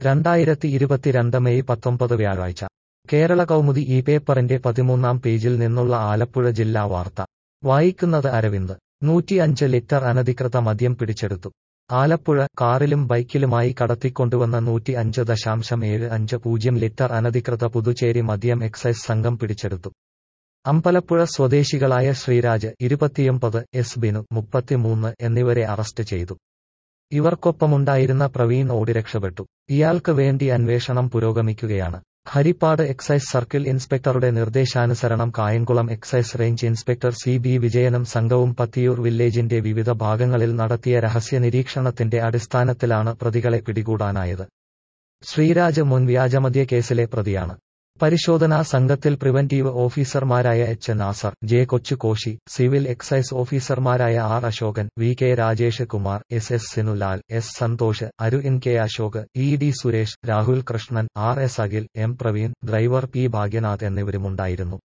രണ്ടായിരത്തി ഇരുപത്തിരണ്ട് മെയ് പത്തൊമ്പത് വ്യാഴാഴ്ച കേരള കൗമുദി ഈ പേപ്പറിന്റെ പതിമൂന്നാം പേജിൽ നിന്നുള്ള ആലപ്പുഴ ജില്ലാ വാർത്ത വായിക്കുന്നത് അരവിന്ദ് നൂറ്റിയഞ്ച് ലിറ്റർ അനധികൃത മദ്യം പിടിച്ചെടുത്തു ആലപ്പുഴ കാറിലും ബൈക്കിലുമായി കടത്തിക്കൊണ്ടുവന്ന നൂറ്റി അഞ്ച് ദശാംശം ഏഴ് അഞ്ച് പൂജ്യം ലിറ്റർ അനധികൃത പുതുച്ചേരി മദ്യം എക്സൈസ് സംഘം പിടിച്ചെടുത്തു അമ്പലപ്പുഴ സ്വദേശികളായ ശ്രീരാജ് ഇരുപത്തിയൊമ്പത് എസ് ബിനു മുപ്പത്തിമൂന്ന് എന്നിവരെ അറസ്റ്റ് ചെയ്തു ഇവർക്കൊപ്പമുണ്ടായിരുന്ന പ്രവീൺ ഓടി രക്ഷപ്പെട്ടു ഇയാൾക്ക് വേണ്ടി അന്വേഷണം പുരോഗമിക്കുകയാണ് ഹരിപ്പാട് എക്സൈസ് സർക്കിൾ ഇൻസ്പെക്ടറുടെ നിർദ്ദേശാനുസരണം Kayamkulam excise range inspector C B വിജയനും സംഘവും പത്തിയൂർ വില്ലേജിന്റെ വിവിധ ഭാഗങ്ങളിൽ നടത്തിയ രഹസ്യ നിരീക്ഷണത്തിന്റെ അടിസ്ഥാനത്തിലാണ് പ്രതികളെ പിടികൂടാനായത് ശ്രീരാജ് മുൻ വ്യാജമദ്യ കേസിലെ പ്രതിയാണ് പരിശോധനാ സംഘത്തിൽ പ്രിവന്റീവ് ഓഫീസർമാരായ H Nasar J Kochukoshi civil excise ഓഫീസർമാരായ R Ashokan V K Rajesh Kumar S S Sinulal S Santhosh അരു N K Ashok E D Suresh Rahul Krishnan R S Akhil M Praveen driver P Bhagyanath എന്നിവരുമുണ്ടായിരുന്നു